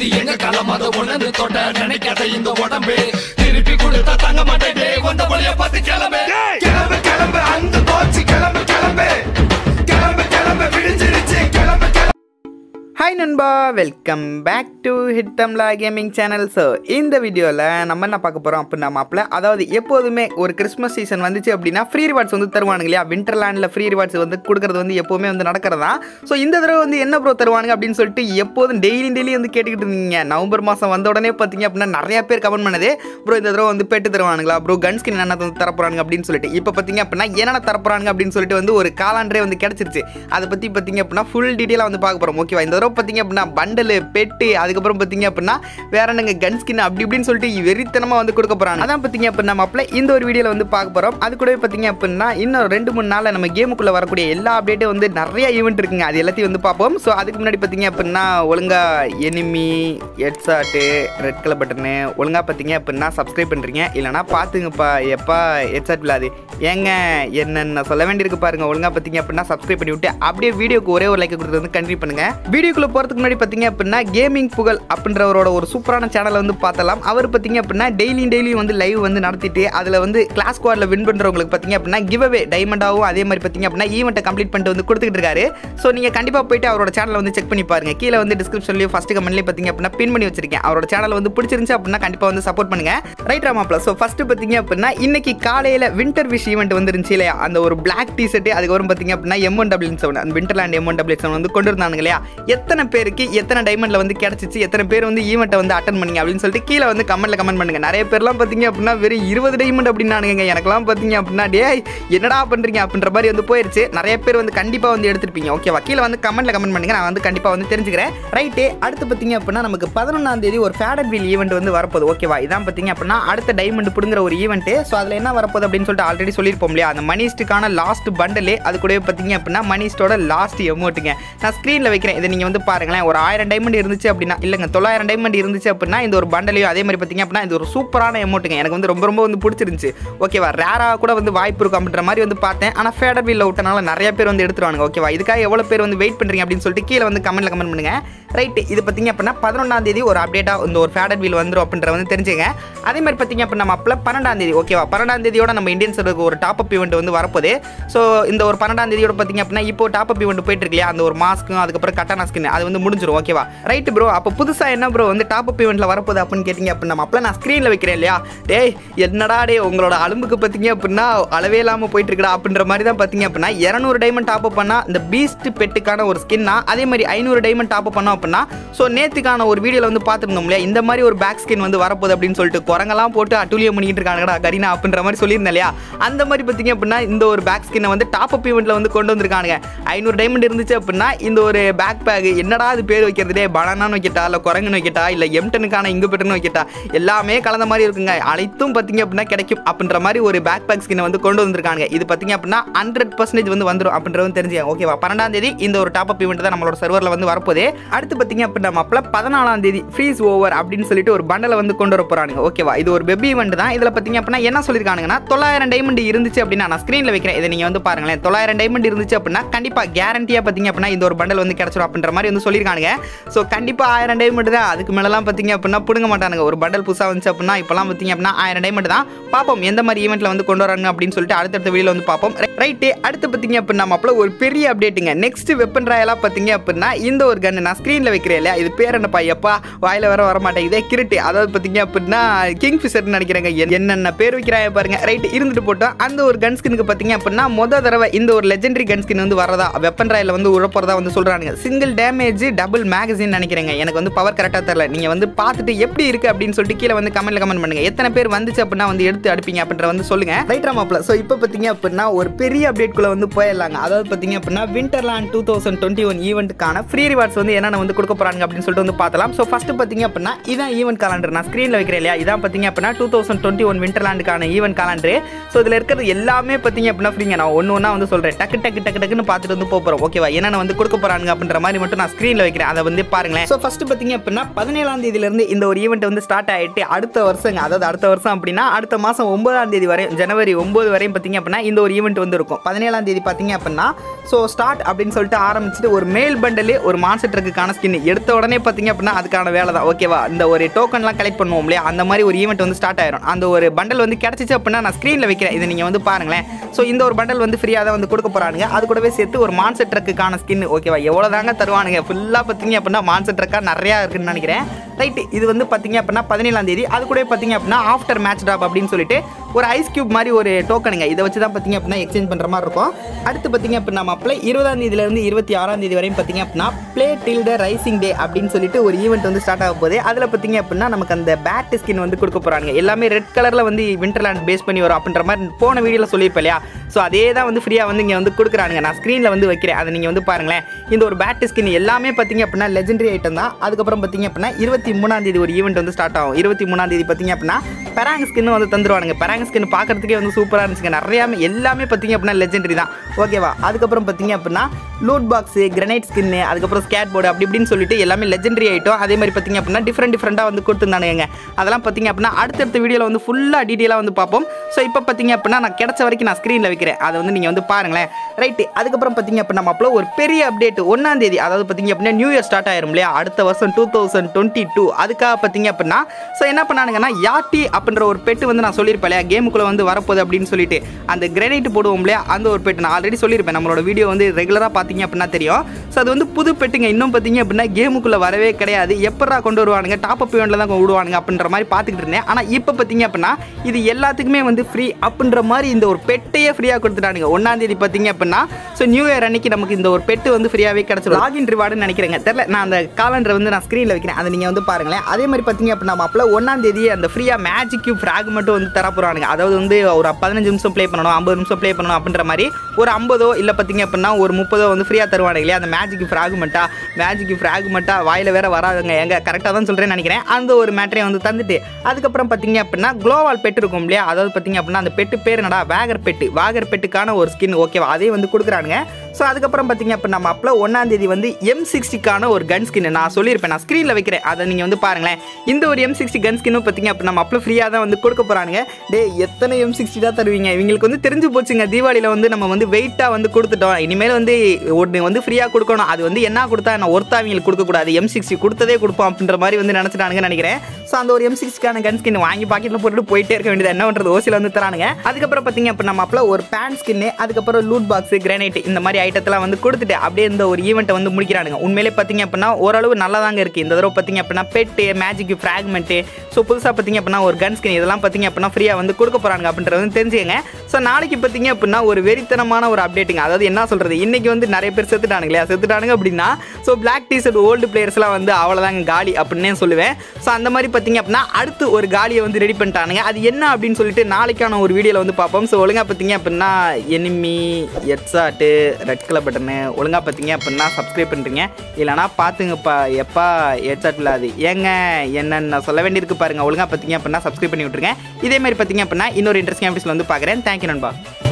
இது எங்க காலம் அதை ஒண்ணு தொட்ட நினைக்காத இந்த உடம்பு திருப்பி கொடுத்தா தங்க மாட்டேன் வந்த வழிய பார்த்து கிளம்பு கிளம்பு கிளம்பு அந்த போச்சு கிளம்பு கிளம்பு கிளம்பு கிளம்பு விடிஞ்சிருச்சு கிளம்பு கிளம்பு ஹாய் நண்பா welcome back to hit Tamizha gaming channel so இந்த வீடியோவில் நம்ம என்ன பார்க்க போகிறோம் அப்படின்னா மாப்பிள்ள அதாவது எப்போதுமே ஒரு கிறிஸ்மஸ் சீசன் வந்துச்சு அப்படின்னா ஃப்ரீ ரிவார்ட்ஸ் வந்து தருவானுங்க இல்லையா விண்டர்லேண்டில் ஃப்ரீ ரிவார்ட்ஸ் வந்து கொடுக்குறது வந்து எப்போவுமே வந்து நடக்கிறதா ஸோ இந்த தடவை வந்து என்ன ப்ரோ தருவானுங்க அப்படின்னு சொல்லிட்டு எப்போதும் டெய்லி டெய்லி வந்து கேட்டுக்கிட்டு இருந்தீங்க நவம்பர் மாதம் வந்த உடனே பார்த்தீங்க அப்படின்னா நிறைய பேர் கமெண்ட் பண்ணது ப்ரோ இந்த தடவை வந்து பெட்டு தருவானுங்களா ப்ரோ கன் ஸ்கின் என்ன வந்து தரப்போறாங்க அப்படின்னு சொல்லிட்டு இப்போ பார்த்தீங்க அப்படின்னா என்னென்ன தரப்போறாங்க அப்படின்னு சொல்லிட்டு வந்து ஒரு காலாண்டரே வந்து கிடச்சிருச்சு அதை பற்றி பார்த்தீங்க அப்படின்னா ஃபுல் டீட்டெயிலாக வந்து பார்க்க போகிறோம் ஓகேவா இந்த தடவை பார்த்தீங்க அப்படின்னா பண்டலு பெட்டு அதுக்கப்புறம் பார்த்தீங்க அப்படின்னா வேற என்னங்க கன் ஸ்கின் அப்படி இப்படின்னு சொல்லிட்டு வெறித்தனமாக வந்து கொடுக்க போகிறாங்க அதான் பார்த்தீங்க அப்படின்னா மாப்பிள்ள இந்த ஒரு வீடியோவில் வந்து பார்க்க போகிறோம் அது கூடவே பார்த்தீங்க அப்படின்னா இன்னும் ரெண்டு மூணு நாளில் நம்ம கேமுக்குள்ளே வரக்கூடிய எல்லா அப்டேட்டும் வந்து நிறைய ஈவெண்ட் இருக்குங்க அது எல்லாத்தையும் வந்து பார்ப்போம் ஸோ அதுக்கு முன்னாடி பார்த்தீங்க அப்படின்னா ஒழுங்கா enemy headshot red colour button ஒழுங்கா பார்த்தீங்க அப்படின்னா சப்ஸ்கிரைப் பண்ணுறீங்க இல்லைனா பார்த்துங்கப்பா எப்பா ஹெட்ஷாட் விழாது ஏங்க என்னென்ன சொல்ல வேண்டியிருக்கு பாருங்க ஒழுங்கா பார்த்தீங்க அப்படின்னா சப்ஸ்கிரைப் பண்ணி விட்டு அப்படியே வீடியோக்கு ஒரே ஒரு லைக் கொடுத்து வந்து கண்டினியூ பண்ணுங்க வீடியோக்குள்ள போகிறதுக்கு முன்னாடி பார்த்தீங்க அப்படின்னா கேமிங் புகழ் அப்படின்றவரோட ஒரு சூப்பரான சேனலை வந்து பார்த்தலாம் அவர் பார்த்தீங்க அப்படின்னா டெய்லி டெய்லி வந்து லைவ் வந்து நடத்திட்டு அதில் வந்து கிளாஸ் ஸ்குவாடில் வின் பண்ணுறவங்களுக்கு பார்த்தீங்க அப்படின்னா கிவ் அவே டைமண்டாகவும் அதே மாதிரி பார்த்தீங்க அப்படின்னா ஈவெண்ட்டை கம்ப்ளீட் பண்ணிட்டு வந்து கொடுத்துட்டு இருக்காரு ஸோ நீங்கள் கண்டிப்பாக போயிட்டு அவரோட சேனலை வந்து செக் பண்ணி பாருங்க கீழே வந்து டிஸ்கிரிப்ஷன்லேயும் ஃபஸ்ட்டு கமெண்ட்லேயே பார்த்தீங்க அப்படின்னா பின் பண்ணி வச்சிருக்கேன் அவரோட சேனல் வந்து பிடிச்சிருந்துச்சு அப்படின்னா கண்டிப்பாக வந்து சப்போர்ட் பண்ணுங்க ரைட் ராமாப்ல ஸோ ஃபஸ்ட்டு பார்த்தீங்க அப்படின்னா இன்னைக்கு காலையில் வின்டர் விஷ் ஈவெண்ட் வந்து இருந்துச்சு இல்லையா அந்த ஒரு பிளாக் டி ஷர்ட் அதுக்கப்புறம் பார்த்தீங்க அப்படின்னா எம் ஒன் டபிள்யூ செவன் அந்த Winterland M one W seven வந்து கொண்டு இருந்தாங்க இல்லையா எத்தனை பேருக்கு எத்தனை டைமண்ட்ல வந்து கிடைச்சிச்சு எத்தனை பேர் வந்து ஈவெண்ட்டை வந்து அட்டன் பண்ணீங்க அப்படின்னு சொல்லிட்டு கீழே வந்து கமெண்ட்ல கமெண்ட் பண்ணுங்க நிறைய பேர்லாம் பார்த்தீங்க அப்படின்னா வெறும் இருபது டைமண்ட் அப்படின்னானுங்க எனக்கெல்லாம் பார்த்தீங்க அப்படின்னா டே என்னடா பண்றீங்க அப்படின்ற மாதிரி வந்து போயிருச்சு நிறைய பேர் வந்து கண்டிப்பாக வந்து எடுத்திருப்பீங்க ஓகேவா கீழே வந்து கமெண்ட்ல கமெண்ட் பண்ணுங்க நான் வந்து கண்டிப்பாக வந்து தெரிஞ்சுக்கிறேன் ரைட்டு அடுத்து பார்த்தீங்க அப்படின்னா நமக்கு பதினொன்றாம் தேதி ஒரு ஃபேடட் வீல் ஈவெண்ட் வந்து வரப்போகுது ஓகேவா இதான் பார்த்தீங்க அப்படின்னா அடுத்த டைமண்ட் பிடுங்குற ஒரு ஈவெண்ட் ஸோ அதில் என்ன வரப்போகுது அப்படின்னு சொல்லிட்டு ஆல்ரெடி சொல்லியிருப்போம் இல்லையா அந்த மணிஸ்டுக்கான லாஸ்ட் பண்டலே அது கூடவே பார்த்தீங்க அப்படின்னா மணிஸ்டோட லாஸ்ட் எமௌண்ட்டுங்க நான் ஸ்க்ரீனில் வைக்கிறேன் இதை நீங்கள் வந்து பாருங்களேன் ஒரு ஆயிரம் டைமண்ட் இருந்துச்சு அப்படின்னா இல்லைங்க தொள்ளாயிரம் டைமண்ட் இருந்துச்சு அப்படின்னா இந்த ஒரு பண்டலையும் அதே மாதிரி பார்த்தீங்க அப்படின்னா இது ஒரு சூப்பரான எமௌண்ட்டுங்க எனக்கு வந்து ரொம்ப ரொம்ப வந்து பிடிச்சிருந்துச்சு ஓகேவா ரேராக கூட வந்து வாய்ப்பு இருக்கும் அப்படின்ற மாதிரி வந்து பார்த்தேன் ஆனால் ஃபேடர் வீலில் விட்டனால நிறைய பேர் வந்து எடுத்துருவாங்க ஓகேவா இதுக்காக எவ்வளோ பேர் வந்து வெயிட் பண்ணுறீங்க அப்படின்னு சொல்லிட்டு கீழே வந்து கமெண்ட்ல கமெண்ட் பண்ணுங்க ரைட்டு இது பார்த்தீங்க அப்படின்னா பதினொன்றாம் தேதி ஒரு அப்டேட்டாக இந்த ஒரு ஃபேடர் வீல் வந்துடும் அப்படின்ற வந்து தெரிஞ்சுங்க அதே மாதிரி பார்த்தீங்க அப்படின்னா நம்ம அப்பல பன்னெண்டாம் தேதி ஓகேவா பன்னெண்டாம் தேதியோட நம்ம இந்தியன் சர்வருக்கு ஒரு டாப் அப் ஈவெண்ட் வந்து வரப்போகுது ஸோ இந்த ஒரு பன்னெண்டாம் தேதியோட பார்த்தீங்க அப்படின்னா இப்போ டாப் அப் ஈவெண்ட் போயிட்டு இருக்கு இல்லையா அந்த ஒரு மாஸ்க்கும் அதுக்கப்புறம் கட்டானா ஸ்கின் அது வந்து முடிஞ்சிடும் ஓகேவா ரைட் ப்ரோ அப்போ புதுசாக என்ன ப்ரோ வந்து டாப் அப் ஈவெண்ட்டில் வரப்போகுது அப்படின்னு கேட்டிங்க அப்படின்னா நம்ம அப்பல நான் ஸ்க்ரீனில் வைக்கிறேன் இல்லையா டேய் என்னடா டே உங்களோட அலும்புக்கு பார்த்தீங்க அப்படின்னா அளவே இல்லாமல் போயிட்டு இருக்கடா அப்படின்ற மாதிரி தான் பார்த்தீங்க அப்படின்னா இரநூறு டைமண்ட் டாப் அப் பண்ணால் இந்த பீஸ்ட் பெட்டுக்கான ஒரு ஸ்கின்னா அதே மாதிரி ஐநூறு டைமண்ட் டாப் அப் பண்ணோம் அப்படின்னா ஸோ நேற்றுக்கான ஒரு வீடியோவில் வந்து பார்த்துருந்தோம் இல்லையா இந்த மாதிரி ஒரு பேக் ஸ்கின் வந்து வரப்போகுது அப்படின்னு சொல்லிட்டு குரங்கெல்லாம் போட்டு அட்டுலியம் பண்ணிட்டு இருக்காங்கடா கரீனா அப்படின்ற மாதிரி சொல்லியிருந்தேன் இல்லையா அந்த மாதிரி பார்த்தீங்க அப்படின்னா இந்த ஒரு பேக் ஸ்கின்னை வந்து டாப் அப் ஈவெண்ட்டில் வந்து கொண்டு வந்திருக்கானுங்க ஐநூறு டைமண்ட் இருந்துச்சு அப்படின்னா இந்த ஒரு பேக் பேக் என்னடா அது பேர் வைக்கிறது டே பனானான்னு வைக்கட்டா இல்லை குரங்குன்னு வைக்கட்டா இல்லை எம்டனுக்கான இங்கு பெட்டுன்னு வைக்கட்டா எல்லாமே கலந்த மாதிரி இருக்குங்க அனைத்தும் பார்த்தீங்க அப்படின்னா கிடைக்கும் அப்படின்ற மாதிரி ஒரு பேக் பேக் ஸ்கின்னை வந்து கொண்டு வந்திருக்காங்க இது பார்த்தீங்க அப்படின்னா ஹண்ட்ரட் பர்சன்டேஜ் வந்து வந்துடும் அப்படின்றது தெரிஞ்சு ஓகேவா பன்னெண்டாம் தேதி இந்த ஒரு டாப் அப் ஈவெண்ட் தான் நம்மளோட சர்வரில் வந்து வரப்போதே அடுத்து பார்த்தீங்க அப்படின்னா மாப்பிள பதினாலாம் தேதி ஃப்ரீஸ் ஓவர் அப்படின்னு சொல்லிட்டு ஒரு பண்டலை வந்து கொண்டு வர போறானுங்க ஓகேவா இது ஒரு வெப் ஈவெண்ட் தான் இதில் பார்த்தீங்க அப்படின்னா என்ன சொல்லியிருக்காங்கன்னா தொள்ளாயிரம் டைமண்ட் இருந்துச்சு அப்படின்னா நான் ஸ்க்ரீனில் வைக்கிறேன் இதை நீங்கள் வந்து பாருங்களேன் தொள்ளாயிரம் டைமண்ட் இருந்துச்சு அப்படின்னா கண்டிப்பாக கேரண்டியாக பார்த்தீங்க அப்படின்னா இந்த ஒரு பண்டல் வந்து கிடச்சிரும் அப்படின்ற மாதிரி வந்து சொல்லியிருக்கானுங்க ஸோ கண்டிப்பாக ஆயிரம் டைமண்ட் தான் அதுக்கு மேலலாம் பார்த்தீங்க அப்படின்னா பிடுங்க மாட்டானுங்க ஒரு பண்டல் புதுசாக வந்துச்சு அப்படின்னா இப்போலாம் பார்த்தீங்க அப்படின்னா ஆயிரம் டைமண்ட் தான் பார்ப்போம் எந்த மாதிரி ஈவெண்ட்டில் வந்து கொண்டு வராங்க அப்படின்னு சொல்லிட்டு அடுத்தடுத்த வீடியோ வந்து பார்ப்போம் ரைட்டு அடுத்து பார்த்தீங்க அப்படின்னா மாப்பிள ஒரு பெரிய அப்டேட்டுங்க நெக்ஸ்ட் வெப்பன் ராயலாக பார்த்தீங்க அப்படின்னா இந்த ஒரு கன் நான் ஸ்க்ரீனில் வைக்கிறேன் இல்லையா இது பேர் என்னப்பா எப்பா வாயில் வர வர மாட்டேங்குதே கிரிட்டு அதாவது பார்த்தீங்க அப்படின்னா கிங் ஃபிஷர்னு நினைக்கிறேங்க என்- என்னென்ன பேர் வைக்கிறாங்க பாருங்க ரைட் இருந்துட்டு போட்டோம் அந்த ஒரு கன் ஸ்கினுக்கு பார்த்தீங்க அப்படின்னா மொத தடவை இந்த ஒரு லெஜெண்டரி கன் ஸ்கின் வந்து வரதா வெப்பன் ராயில் வந்து உழப்பறதா வந்து சொல்கிறாங்க சிங்கிள் டேமேஜ் டபுள் மேகசின் நினைக்கிறேங்க எனக்கு வந்து பவர் கரெக்டாக தெரில நீங்கள் வந்து பார்த்துட்டு எப்படி இருக்கு அப்படின்னு சொல்லிட்டு கீழே வந்து கமெண்ட்ல கமெண்ட் பண்ணுங்க எத்தனை பேர் வந்துச்சு அப்படின்னா வந்து எடுத்து அடிப்பீங்க அப்படின்ற வந்து சொல்லுங்க ரைட் ராமாப்ல ஸோ இப்போ பார்த்தீங்க அப்படின்னா ஒரு பெரிய அப்டேட் குள்ள வந்து போயிடலாங்க அதாவது பார்த்தீங்க அப்படின்னா Winterland two thousand twenty one ஈவெண்ட்டுக்கான ஃப்ரீ ரிவார்ட்ஸ் வந்து என்னென்ன வந்து கொடுக்க போறாங்க அப்படின்னு சொல்லிட்டு வந்து பார்த்தலாம் ஸோ ஃபர்ஸ்ட் பார்த்தீங்க அப்படின்னா இதான் ஈவெண்ட் காலண்டர் நான் ஸ்க்ரீனில் வைக்கிறேன் இல்லையா இதான் பார்த்தீங்க அப்படின்னா டூ தௌசண்ட் டுவெண்ட்டி ஒன் விண்டர்லேண்டுக்கான ஈவெண்ட் காலண்டர் ஸோ இதில் இருக்கிறது எல்லாமே பார்த்தீங்க அப்படின்னா ஃப்ரீங்க நான் ஒன்று ஒன்றா வந்து சொல்கிறேன் டக்கு டக்கு டக்கு டக்குன்னு பார்த்துட்டு வந்து போக போகிறோம் ஓகேவா என்னென்ன வந்து கொடுக்க போறாங்க அப்படின்ற மாதிரி மட்டும் நான் ஸ்க்ரீனில் வைக்கிறேன் அதை வந்து பாருங்களேன் ஸோ ஃபர்ஸ்ட் பார்த்தீங்க அப்படின்னா பதினேழாம் தேதியிலேருந்து இந்த ஒரு ஈவெண்ட் வந்து ஸ்டார்ட் ஆகிட்டு அடுத்த வருஷங்க அதாவது அடுத்த வருஷம் அப்படின்னா அடுத்த மாதம் ஒன்பதாம் தேதி வரை ஜனவரி ஒம்பது வரையும் பார்த்தீங்க அப்படின்னா இந்த ஒரு ஈவெண்ட் வந்து இருக்கும் பதினேழாம் தேதி பார்த்தீங்க அப்படின்னா ஸோ ஸ்டார்ட் அப்படின்னு சொல்லிட்டு ஆரம்பிச்சுட்டு ஒரு மேல் பண்டலே ஒரு மான்செட் ட்ரக்குக்கான ஸ்கின் எடுத்த உடனே பார்த்தீங்க அப்படின்னா அதுக்கான வேலை தான் ஓகேவா இந்த ஒரு டோக்கன்லாம் கலெக்ட் பண்ணுவோம் இல்லையா அந்த மாதிரி ஒரு ஈவெண்ட் வந்து ஸ்டார்ட் ஆயிரும் அந்த ஒரு பண்டல் வந்து கிடச்சிச்சு அப்படின்னா நான் ஸ்க்ரீனில் வைக்கிறேன் இதை நீங்கள் வந்து பாருங்களேன் ஸோ இந்த ஒரு பண்டல் வந்து ஃப்ரீயாக தான் வந்து கொடுக்க போகிறானுங்க அது கூடவே சேர்த்து ஒரு மான்செட் ட்ரக்குக்கான ஸ்கின் ஓகேவா எவ்வளோ தாங்க தருவானுங்க ஃபுல்லாக பார்த்தீங்க அப்படின்னா மான்செட் ட்ரக்காக நிறையா இருக்குன்னு நினைக்கிறேன் ரைட்டு இது வந்து பார்த்தீங்க அப்படின்னா பதினேழாம் தேதி அது கூட பார்த்தீங்க அப்படின்னா ஆஃப்டர் மேட்ச் ட்ராப் அப்படின்னு சொல்லிட்டு ஒரு ஐஸ் கியூப் மாதிரி ஒரு டோக்கனுங்க இதை வச்சு தான் பார்த்தீங்க அப்படின்னா எக்ஸ்சேஞ்ச் பண்ணுற மாதிரி இருக்கும் அடுத்து பார்த்தீங்க அப்படின்னா மாப்பிள்ள இருபதாம் தேதியிலேருந்து இருபத்தி ஆறாம் தேதி வரையும் பார்த்தீங்க அப்படின்னா ப்ளே டில் த ரைசிங் டே அப்படின்னு சொல்லிட்டு ஒரு ஈவெண்ட் வந்து ஸ்டார்ட் ஆக போகுது அதில் பார்த்தீங்க அப்படின்னா நமக்கு அந்த பேட் ஸ்கின் வந்து கொடுக்க போகிறாங்க எல்லாமே ரெட் கலரில் வந்து விண்டர்லேண்ட் பேஸ் பண்ணி வரும் அப்படின்ற மாதிரி போன வீடியோவில் சொல்லியிருப்பேன் இல்லையா ஸோ அதே தான் வந்து ஃப்ரீயாக வந்து இங்கே வந்து கொடுக்குறானுங்க நான் ஸ்க்ரீனில் வந்து வைக்கிறேன் அதை நீங்கள் வந்து பாருங்களேன் இந்த ஒரு பேட் ஸ்கின் எல்லாமே பார்த்தீங்க அப்படின்னா லெஜெண்டரி ஐட்டம் தான் அதுக்கப்புறம் பார்த்தீங்க அப்படின்னா இருபத்தி மூணாம் தேதி ஒரு ஈவெண்ட் வந்து ஸ்டார்ட் ஆகும் இருபத்தி மூணாம் தேதி பார்த்தீங்க அப்படின்னா பெராங் ஸ்கின் வந்து தந்துருவானுங்க பெராங் ஸ்கின் பார்க்கறதுக்கே வந்து சூப்பராக இருந்துச்சுங்க நிறையாமே எல்லாமே பார்த்தீங்க அப்படின்னா லெஜெண்டரி தான் ஓகேவா அதுக்கப்புறம் பார்த்தீங்க அப்படின்னா லூட் பாக்ஸு கிரனைட் ஸ்கின்னு அதுக்கப்புறம் ஸ்கேட் போர்டு அப்படி இப்படின்னு சொல்லிட்டு எல்லாமே லெஜெண்டரி ஐட்டம் அதே மாதிரி பார்த்தீங்க அப்படின்னா டிஃப்ரெண்ட் டிஃப்ரெண்ட்டாக வந்து கொடுத்துருந்தானுங்க அதெல்லாம் பார்த்தீங்க அப்படின்னா அடுத்தடுத்த வீடியோவில் வந்து ஃபுல்லாக டீட்டெயிலாக வந்து பார்ப்போம் ஸோ இப்போ பார்த்தீங்க அப்படின்னா நான் கிடைச்ச வரைக்கும் நான் ஸ்க்ரீனில் வைக்கிறேன் அதை வந்து நீங்கள் வந்து பாருங்களேன் ரைட்டு அதுக்கப்புறம் பார்த்தீங்க அப்படின்னா நம்மள ஒரு பெரிய அப்டேட் ஒன்றாம் தேதி அதாவது பார்த்தீங்க அப்படின்னா நியூ இயர் ஸ்டார்ட் ஆயிரும் இல்லையா அடுத்த வருஷம் டூ தௌசண்ட் டுவெண்ட்டி டூ அதுக்காக பார்த்தீங்க அப்படின்னா ஸோ என்ன பண்ணானுங்கன்னா யாட்டி அப்படின்ற ஒரு பெட்டு வந்து நான் சொல்லியிருப்பேன் இல்லையா கேமுக்குள்ளே வந்து வரப்போகுது அப்படின்னு சொல்லிட்டு அந்த கிரனைட் போடுவோம் இல்லையா அந்த ஒரு பெட்டு நான் ஆல்ரெடி சொல்லியிருப்பேன் நம்மளோட வீடியோ வந்து ரெகுலராக பார்த்தீங்க அப்படின்னா தெரியும் ஸோ அது வந்து புது பெட்டுங்க இன்னும் பார்த்தீங்க அப்படின்னா கேமுக்குள்ளே வரவே கிடையாது எப்படா கொண்டு வருவானுங்க டாப் அப் இவெண்ட்டில் தான் விடுவானுங்க அப்படின்ற மாதிரி பார்த்துக்கிட்டு இருந்தேன் ஆனால் இப்போ பார்த்தீங்க அப்படின்னா இது எல்லாத்துக்குமே வந்து ஃப்ரீ அப்படின்ற மாதிரி இந்த ஒரு பெட்டையே ஃப்ரீயாக கொடுத்துட்டானுங்க ஒன்றாம் தேதி பார்த்தீங்க அப்படின்னா ஸோ நியூ இயர் அன்னைக்கு நமக்கு இந்த ஒரு பெட்டு வந்து ஃப்ரீயாகவே கிடச்சிடும் லாகின் ரிவார்டுன்னு நினைக்கிறேங்க தெரியல நான் அந்த காலண்டரை வந்து நான் ஸ்க்ரீனில் வைக்கிறேன் அதை நீங்கள் வந்து பாருங்களேன் அதே மாதிரி பார்த்தீங்க அப்படின்னா மாப்பிள்ள ஒன்றாம் தேதி அந்த ஃப்ரீயாக மேஜிக் கியூப் ஃப்ராக் மட்டும் வந்து தர போகிறானுங்க அதாவது வந்து ஒரு பதினஞ்சு நிமிஷம் ப்ளே பண்ணணும் ஐம்பது நிமிஷம் ப்ளே பண்ணணும் அப்படின்ற மாதிரி ஒரு ஐம்பதோ இல்லை பார்த்தீங்க அப்படின்னா ஒரு முப்பதோ வந்து ஃப்ரீயாக தருவானுங்க இல்லையா அந்த மேஜிக் ஃப்ராகுமெண்ட்டா மேஜிக் ஃப்ராகுமெண்ட்டா வாயில் வேற வராதுங்க எங்க கரெக்டாக தான் சொல்கிறேன்னு நினைக்கிறேன் அந்த ஒரு மேட்டரையும் வந்து தந்துட்டு அதுக்கப்புறம் பார்த்தீங்க அப்படின்னா குளோவால் பெட் இருக்கும் இல்லையா அதாவது பார்த்தீங்க அப்படின்னா அந்த பெட்டு பேர் என்னடா வேகர் பெட்டு வேகர் பெட்டுக்கான ஒரு ஸ்கின் ஓகேவா அதையும் வந்து கொடுக்குறானுங்க ஸோ அதுக்கப்புறம் பார்த்தீங்க அப்படின்னா நம்ம அப்பல ஒன்றாம் தேதி வந்து எம் சிக்ஸ்டிக்கான ஒரு கன் ஸ்கின் நான் சொல்லியிருப்பேன் நான் ஸ்க்ரீனில் வைக்கிறேன் அதை நீங்கள் வந்து பாருங்களேன் இந்த ஒரு எம் சிக்ஸ்டி கன் ஸ்கின்னும் பார்த்தீங்க அப்படின்னா நம்ம அப்பல ஃப்ரீயாக தான் வந்து கொடுக்க போகிறானுங்க டே எத்தனை எம் சிக்ஸ்டி தான் தருவீங்க இவங்களுக்கு வந்து தெரிஞ்சு போச்சுங்க தீபாவளியில் வந்து நம்ம வந்து வெயிட்டாக வந்து கொடுத்துட்டோம் இனிமேல் வந்து ஒன்று வந்து ஃப்ரீயாக கொடுக்கணும் அது வந்து என்ன கொடுத்தா நான் ஒருத்தா அவங்களுக்கு கொடுக்கக்கூடாது எம் சிக்ஸ்டி கொடுத்ததே கொடுப்போம் அப்படின்ற மாதிரி வந்து நினச்சிட்டானுங்க நினைக்கிறேன் ஸோ அந்த ஒரு எம் சிக்ஸ்டிக்கான கன் ஸ்கின் வாங்கி பாக்கெட்டில் போட்டுட்டு போயிட்டே இருக்க வேண்டியது என்ன பண்ணுறது ஓசியில் வந்து தரானுங்க அதுக்கப்புறம் பார்த்தீங்க அப்படின்னா நம்ம அப்பல ஒரு பேண்ட் ஸ்கின்னு அதுக்கப்புறம் லூட் பாக்ஸ் கிரானைட் இந்த மாதிரி ஐட்டத்தெல்லாம் வந்து கொடுத்துட்டு அப்படியே இந்த ஒரு ஈவெண்ட்டை வந்து முடிக்கிறானுங்க உண்மையிலே பார்த்தீங்க அப்படின்னா ஓரளவு நல்லா தாங்க இருக்குது இந்த தடவை பார்த்தீங்க அப்படின்னா பெட்டு மேஜிக் ஃப்ராக்மெண்ட்டு ஸோ புதுசாக பார்த்தீங்க அப்படின்னா ஒரு கன் ஸ்கின் இதெல்லாம் பார்த்தீங்க அப்படின்னா ஃப்ரீயாக வந்து கொடுக்க போகிறாங்க அப்படின்றது வந்து தெரிஞ்சுக்கங்க ஸோ நாளைக்கு பார்த்தீங்க அப்படின்னா ஒரு வெறித்தனமான ஒரு அப்டேட்டுங்க அதாவது என்ன சொல்கிறது இன்னைக்கு வந்து நிறைய பேர் செத்துட்டானுங்க இல்லையா செத்துட்டானுங்க அப்படின்னா ஸோ பிளாக் டிஷர்ட் ஓல்டு பிளேயர்ஸ்லாம் வந்து அவ்வளோதாங்க காலி அப்படின்னே சொல்லுவேன் ஸோ அந்த மாதிரி பார்த்தீங்க அப்படின்னா அடுத்து ஒரு காலியை வந்து ரெடி பண்ணிட்டானுங்க அது என்ன அப்படின்னு சொல்லிட்டு நாளைக்கான ஒரு வீடியோவில் வந்து பார்ப்போம் ஸோ ஒழுங்காக பார்த்தீங்க அப்படின்னா enemy headshot red colour button ஒழுங்காக பார்த்தீங்க அப்படின்னா சப்ஸ்கிரைப் பண்ணுறீங்க இல்லைனா பார்த்துங்கப்பா எப்பா ஹெட்ஸாட் இல்லாது ஏங்க என்னன்னு நான் சொல்ல வேண்டியிருக்கு பாருங்க ஒழுங்காக பார்த்தீங்க அப்படின்னா சப்ஸ்கிரைப் பண்ணி விட்ருங்க இதே மாதிரி பார்த்தீங்க அப்படின்னா இன்னொரு இன்ட்ரெஸ்டிங் எபிசோட் வந்து பார்க்குறேன் தேங்க்யூ நண்பா